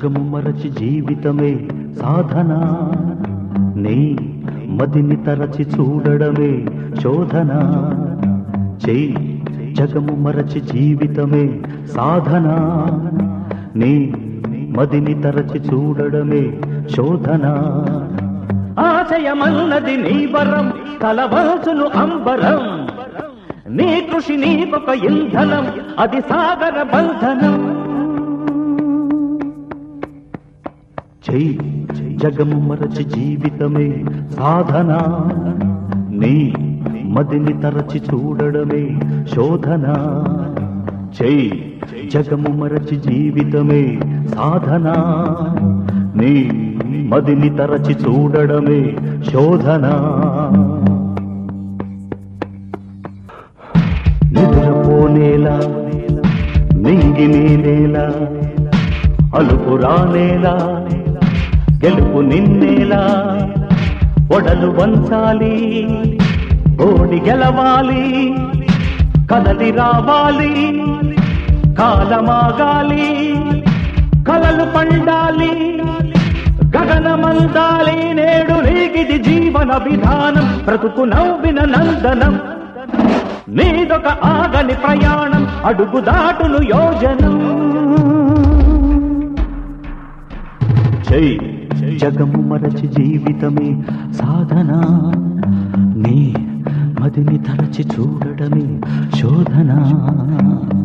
జగము మరచి జీవితమే సాధన నీ మదిని తరచి చూడడమే శోధన చెయ్యి జగము మరచి జీవితమే సాధన నీ మదిని తరచి చూడడమే శోధన ఆశయమన్నది నీ వరం కలవల్చును అంబరం నీ కృషి నీకొక ఇంధనం అది సాగర బంధనం చెయ్యి జగము మరచి జీవితమే సాధన నీ మదిని తరచి చూడడమే శోధన చెయ్యి జగము మరచి జీవితమే సాధన నీ మదిని తరచి చూడడమే శోధన నిద్రపోనేలా నింగి నీనేలా అలుపు రానేలా గెలుపు నిన్నేలా ఒడలు వంచాలి ఓడి గెలవాలి కదలి రావాలి కాలమాగాలి కలలు పండాలి గగనమందాలి నేడు నీకిది జీవన విధానం బ్రతుకు నవ్విన నందనం నీదొక ఆగని ప్రయాణం అడుగు దాటును యోజనం చెయ్యి జగము మరచి జీవితమే సాధన నీ మదిని తరచి చూడడమే శోధన